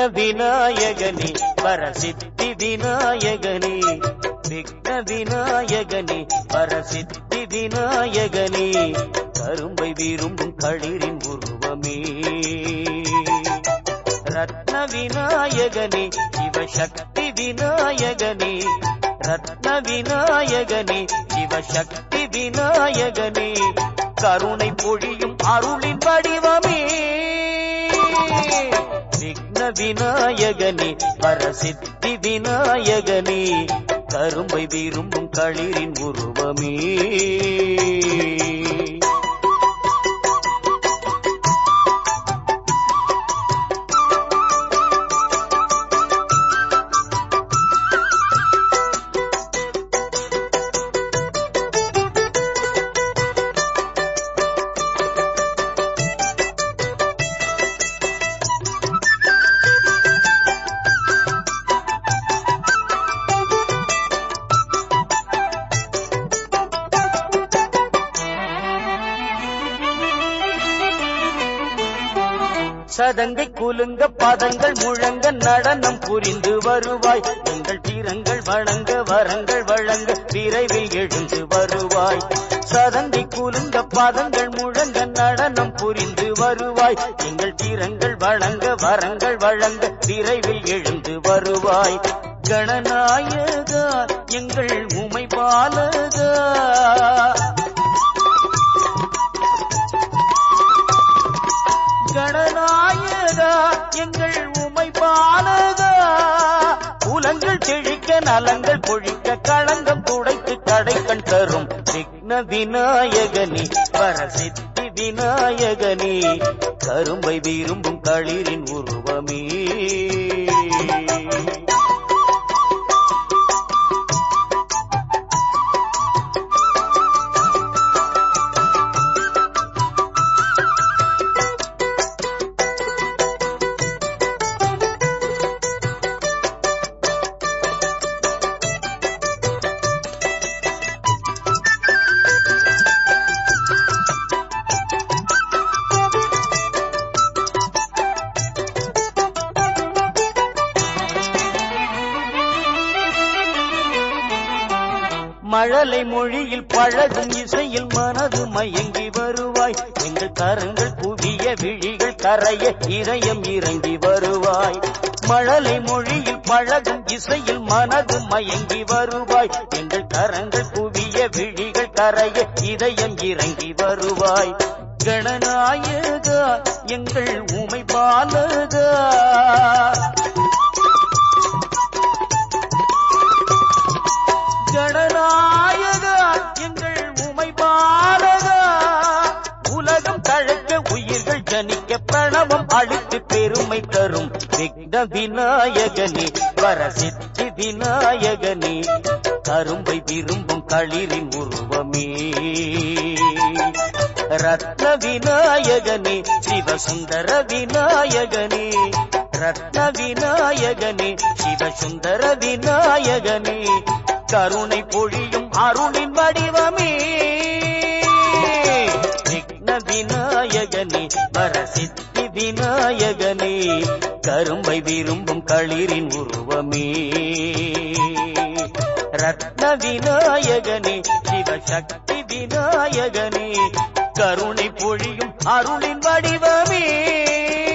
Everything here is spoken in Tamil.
விநாயகனே பரசித்தி விநாயகனே விக்ன விநாயகனே பரசித்தி விநாயகனே கரும்பை விரும்பும் களிரின் உருவமே ரத்ன விநாயகனே சிவசக்தி விநாயகனே ரத்ன விநாயகனே சிவசக்தி விநாயகனே கருணை பொழியும் அருளின் வடிவமே விக்ன விநாயகனே பரசித்தி விநாயகனே கரும்பை விரும்பும் களிரின் உருவமே சதங்கை குலுங்க பதங்கள் முழங்க நடனம் புரிந்து வருவாய் எங்கள் தீரங்கள் வணங்க வரங்கள் வழங்க விரைவில் எழுந்து வருவாய் சதங்கை குலுங்க பதங்கள் முழங்க நடனம் புரிந்து வருவாய் எங்கள் தீரங்கள் வணங்க வரங்கள் வழங்க விரைவில் எழுந்து வருவாய் கணநாயகா எங்கள் உமை பாலகா கணநாயகா எங்கள் உமை பாலகா புலங்கள் செழிக்க நலங்கள் பொழிக்க களங்கம் துடைத்து கடைக்கண் தரும் விக்ன விநாயகனே பரசித்தி விநாயகனே கரும்பை விரும்பும் களிரின் உருவமே மழலை மொழியில் பழகும் இசையில் மனது மயங்கி வருவாய் எங்கள் கரங்கள் புதிய விழிகள் கரைய இதயம் இறங்கி வருவாய் மழலை மொழியில் பழகும் இசையில் மனது மயங்கி வருவாய் எங்கள் கரங்கள் புதிய விழிகள் கரைய இதயம் இறங்கி வருவாய் கணநாயகா எங்கள் உமை பாலகா கணநாயகா எங்கள் உமை பாலகா உலகம் தழைக்க உயிர்கள் ஜனிக்க பிரணவம் அழித்து பெருமை தரும் விக்ன விநாயகனே வரசித்தி விநாயகனே கரும்பை விரும்பும் களிரின் உருவமே ரத்ன விநாயகனே சிவசுந்தர விநாயகனே ரத்ன விநாயகனே சிவசுந்தர விநாயகனே கருணை பொழியும் அருளின் வடிவமே விக்ன விநாயகனே வரசித்தி விநாயகனே கரும்பை விரும்பும் களிரின் உருவமே ரத்ன விநாயகனே சிவசக்தி விநாயகனே கருணை பொழியும் அருளின் வடிவமே